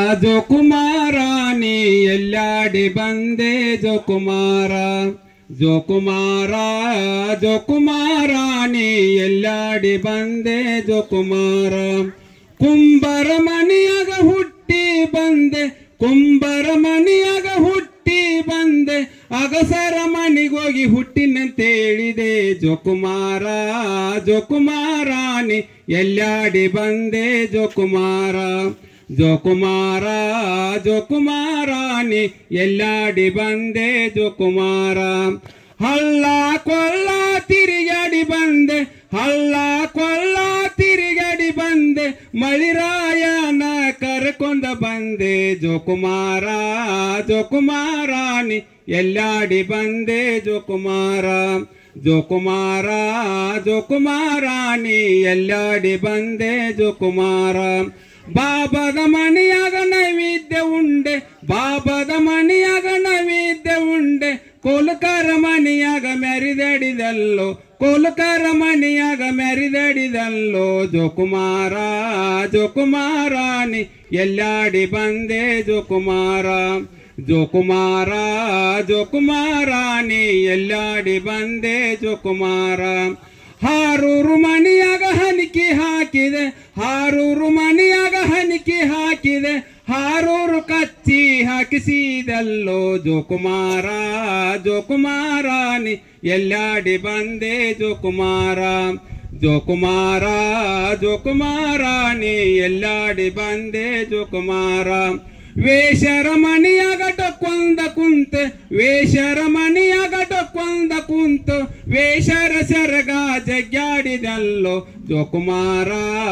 ಜೋಕುಮಾರ ನೀ ಎಲ್ಲಾಡಿ ಬಂದೆ ಜೋಕುಮಾರ ಜೋಕುಮಾರ ಜೋಕುಮಾರ ನೀ ಎಲ್ಲಾಡಿ ಬಂದೆ ಜೋಕುಮಾರ ಕುಂಬರ ಮಣಿಯಾಗ ಹುಟ್ಟಿ ಬಂದೆ ಕುಂಬರ ಮಣಿಯಾಗ ಹುಟ್ಟಿ ಬಂದೆ ಅಗಸರ ಮಣಿಗೋಗಿ ಹುಟ್ಟಿನಂತೇಳಿದೆ ಜೋಕುಮಾರ ಜೋಕುಮಾರ ನೀ ಎಲ್ಲಾಡಿ ಬಂದೆ ಜೋಕುಮಾರ ಜೋಕುಮಾರ ಜೋಕುಮಾರ ನೀ ಎಲ್ಲಾಡಿ ಬಂದೆ ಜೋಕುಮಾರ ಹಳ್ಳ ಕೊಳ್ಳ ತಿರುಗಾಡಿ ಬಂದೆ ಹಳ್ಳ ಕೊಳ್ಳ ತಿರುಗಾಡಿ ಬಂದೆ ಮಳಿರಾಯನ ಕರ್ಕೊಂಡ ಬಂದೆ ಜೋಕುಮಾರ ಜೋಕುಮಾರ ನೀ ಎಲ್ಲಾಡಿ ಬಂದೆ ಜೋಕುಮಾರ ಜೋಕುಮಾರ ಜೋಕುಮಾರ ನೀ ಎಲ್ಲಾಡಿ ಬಂದೆ ಜೋಕುಮಾರ ಬಾಬದ ಮಣಿಯಾಗ ನೈವೇದ್ಯ ಉಂಡೆ ಬಾಬದ ಮಣಿಯಾಗ ನೈವೇದ್ಯ ಉಂಡೆ ಕೋಲಕರ ಮಣಿಯಾಗ ಮೆರಿದಡಿದಲ್ಲೋ ಕೋಲಕರ ಮಣಿಯಾಗ ಮೆರಿದಡಿದಲ್ಲೋ ಜೋಕುಮಾರ ಜೋಕುಮಾರ ನೀ ಎಲ್ಲಾಡಿ ಬಂದೆ ಜೋಕುಮಾರ ಜೋಕುಮಾರ ಜೋಕುಮಾರ ನೀ ಎಲ್ಲಾಡಿ ಬಂದೆ ಜೋಕುಮಾರ ಹಾರೂರು ಮಣಿಯಾಗ ಹನಿಕೆ ಹಾಕಿದೆ ಹಾರೂರು ಮಣಿಯಾಗ ಹನಿಕೆ ಹಾಕಿದೆ ಹಾರೂರು ಕಚ್ಚಿ ಹಾಕಿಸಿದಲ್ಲೋ ಜೋಕುಮಾರ ಜೋಕುಮಾರ ನೀ ಎಲ್ಲಾಡಿ ಬಂದೆ ಜೋಕುಮಾರ ಜೋಕುಮಾರ ಜೋಕುಮಾರ ನೀ ಎಲ್ಲಾಡಿ ಬಂದೆ ಜೋಕುಮಾರ ವೇಷರ ಮಣಿಯಾಗ ಡೊಕ್ಕೊಂದ ಕುಂತೆ ವೇಷರ ಮಣಿಯಾಗ ಡೊಕ್ಕೊಂದ ಕುಂತು ವೇಷರ ಸೆರಗ ಜಗ್ಗಾಡಿದಲ್ಲೋ ಜೋಕುಮಾರ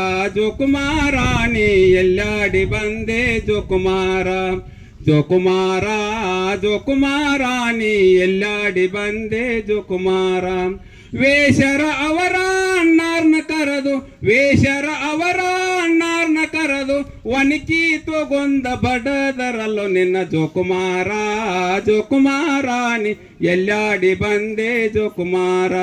ಜೋಕುಮಾರ ನೀ ಎಲ್ಲಾಡಿ ಬಂದೆ ಜೋಕುಮಾರ ಜೋಕುಮಾರ ಜೋಕುಮಾರ ನೀ ಎಲ್ಲಾಡಿ ಬಂದೆ ಜೋಕುಮಾರ ವೇಷರ ಅವರ ಅಣ್ಣಾರ್ನ ಕರೆದು ವೇಷರ ಅವರ ಅಣ್ಣಾರ್ನ ಕರೆದು ಒಣಕಿ ತಗೊಂದ ಬಡದರಲ್ಲೋ ನಿನ್ನ ಜೋಕುಮಾರ ಜೋಕುಮಾರ ನೀ ಎಲ್ಲಾಡಿ ಬಂದೆ ಜೋಕುಮಾರ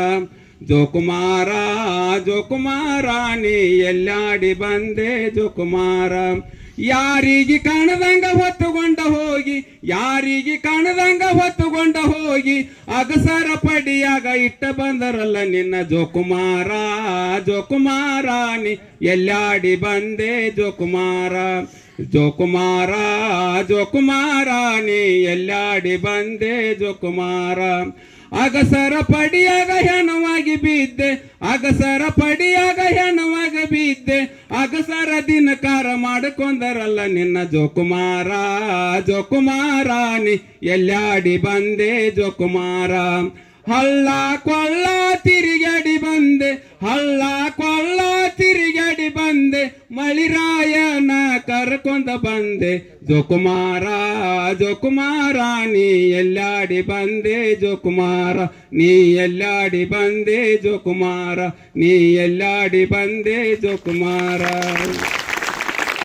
ಜೋಕುಮಾರ ಜೋಕುಮಾರ ನೀ ಎಲ್ಲಾಡಿ ಬಂದೆ ಜೋಕುಮಾರ ಯಾರಿಗೆ ಕಾಣದಂಗ ಹೊತ್ತುಕೊಂಡ ಹೋಗಿ ಯಾರಿಗೆ ಕಾಣದಂಗ ಹೊತ್ತುಕೊಂಡ ಹೋಗಿ ಅಗಸರ ಪಡಿಯಾಗ ಇಟ್ಟ ಬಂದರಲ್ಲ ನಿನ್ನ ಜೋಕುಮಾರ ಜೋಕುಮಾರ ನೀ ಎಲ್ಲಾಡಿ ಬಂದೆ ಜೋಕುಮಾರ ಜೋಕುಮಾರ ಜೋಕುಮಾರ ನೀ ಎಲ್ಲಾಡಿ ಬಂದೆ ಜೋಕುಮಾರ ಅಗಸರ ಪಡಿಯಾಗ ಹೆಣವಾಗಿ ಬಿದ್ದೆ ಅಗಸರ ಪಡಿಯಾಗ ಹೆಣವಾಗಿ ಬಿದ್ದೆ ಅಗಸರ ದಿನಕಾರ ಮಾಡಿಕೊಂಡರಲ್ಲ ನಿನ್ನ ಜೋಕುಮಾರ ಜೋಕುಮಾರ ನೀ ಎಲ್ಲಾಡಿ ಬಂದೆ ಜೋಕುಮಾರ ಹಳ್ಳ ಕೊಳ್ಳ ತಿರುಗಾಡಿ ಬಂದೆ ಹಳ್ಳ ಕೊಳ್ಳ ತಿರುಗಾಡಿ ಬಂದೆ ಮಳಿರಾಯನ ಕರ್ಕೊಂಡ ಬಂದೆ ಜೋಕುಮಾರ ಜೋಕುಮಾರ ನೀ ಎಲ್ಲಾಡಿ ಬಂದೆ ಜೋಕುಮಾರ ನೀ ಎಲ್ಲಾಡಿ ಬಂದೆ ಜೋಕುಮಾರ ನೀ ಎಲ್ಲಾಡಿ ಬಂದೆ ಜೋಕುಮಾರ